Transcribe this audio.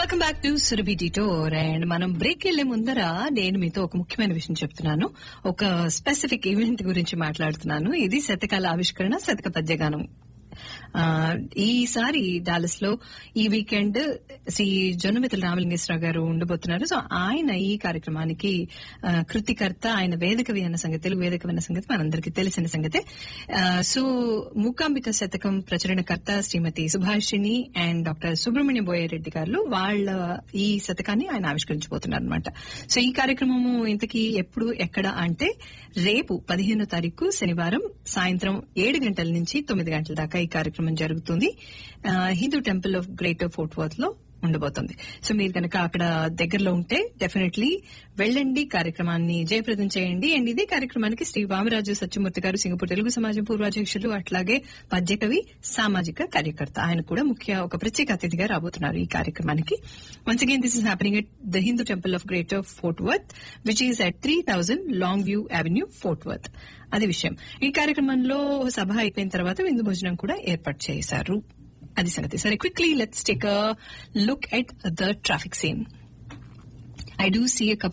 welcome back to Surabhi detour and మనం break వెళ్లే ముందర నేను మీతో ఒక ముఖ్యమైన విషయం చెప్తున్నాను ఒక స్పెసిఫిక్ ఈవెంట్ గురించి మాట్లాడుతున్నాను ఇది శతకాల ఆవిష్కరణ శతక పద్యగానం ఆ, ఈసారి డాలస్ లో ఈ వీకెండ్ శ్రీ జొన్నమితల రామలింగేశ్వరరావు గారు ఉండబోతున్నారు సో ఆయన ఈ కార్యక్రమానికి ఆ, కృతికర్త ఆయన వేదికవి అన్న సంగతి తెలుగు వేదికవి అన్న సంగతి మనందరికీ తెలిసిన సంగతే ఆ, సో మూకాంబిక శతకం ప్రచురణకర్త శ్రీమతి సుభాషిణి అండ్ డాక్టర్ సుబ్రహ్మణ్య బోయారెడ్డి గారు వాళ్ళ ఈ శతకాన్ని ఆయన ఆవిష్కరించబోతున్నారు అనమాట సో ఈ కార్యక్రమము ఇంతకీ ఎప్పుడు ఎక్కడ అంటే రేపు పదిహేనో తారీఖు శనివారం సాయంత్రం ఏడు గంటల నుంచి తొమ్మిది గంటల దాకా ఈ కార్యక్రమం జరుగుతుంది ఆ, Hindu temple of greater Fort Worth లో ఉండబోతుంది సో మీరు కనుక అక్కడ దగ్గరలో ఉంటే డెఫినెట్లీ వెళ్ళండి కార్యక్రమాన్ని జయప్రదం చేయండి అండ్ ఇదే కార్యక్రమానికి శ్రీ వామరాజు సత్యమూర్తి గారు సింగపూర్ తెలుగు సమాజం పూర్వాధ్యక్షులు అట్లాగే పద్యకవి సామాజిక కార్యకర్త ఆయన కూడా ముఖ్య ఒక ప్రత్యేక అతిథిగా రాబోతున్నారు ఈ కార్యక్రమానికి once again this is happening at the Hindu temple of greater Fort Worth which is at three thousand Longview Avenue Fort Worth అది విషయం ఈ కార్యక్రమంలో సభ అయిపోయిన తర్వాత విందు భోజనం కూడా ఏర్పాటు చేశారు అది సంగతి సరే quickly let's take look at the traffic scene I do see a couple